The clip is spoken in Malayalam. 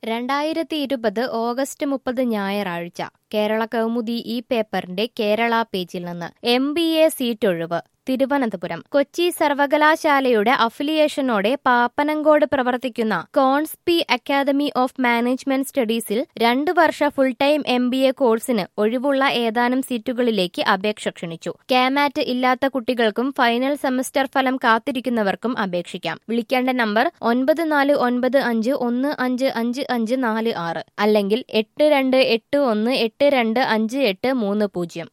രണ്ടായിരത്തി ഇരുപത് ഓഗസ്റ്റ് മുപ്പത് ഞായറാഴ്ച കേരള കൗമുദി ഈ പേപ്പറിന്റെ കേരള പേജിൽ നിന്ന് എം ബി എ സീറ്റ് ഒഴിവ് തിരുവനന്തപുരം കൊച്ചി സർവകലാശാലയുടെ അഫിലിയേഷനോടെ പാപ്പനങ്കോട് പ്രവർത്തിക്കുന്ന കോൺസ്പി അക്കാദമി ഓഫ് മാനേജ്മെന്റ് സ്റ്റഡീസിൽ രണ്ടു വർഷ full time M B A കോഴ്സിന് ഒഴിവുള്ള ഏതാനും സീറ്റുകളിലേക്ക് അപേക്ഷ ക്ഷണിച്ചു കാമാറ്റ് ഇല്ലാത്ത കുട്ടികൾക്കും ഫൈനൽ സെമസ്റ്റർ ഫലം കാത്തിരിക്കുന്നവർക്കും അപേക്ഷിക്കാം വിളിക്കേണ്ട നമ്പർ ഒൻപത് നാല് ഒൻപത് അഞ്ച് ഒന്ന് അഞ്ച് അഞ്ച് അഞ്ച് നാല് ആറ് അല്ലെങ്കിൽ എട്ട് രണ്ട് എട്ട് ഒന്ന് എട്ട് രണ്ട് അഞ്ച് എട്ട് മൂന്ന് പൂജ്യം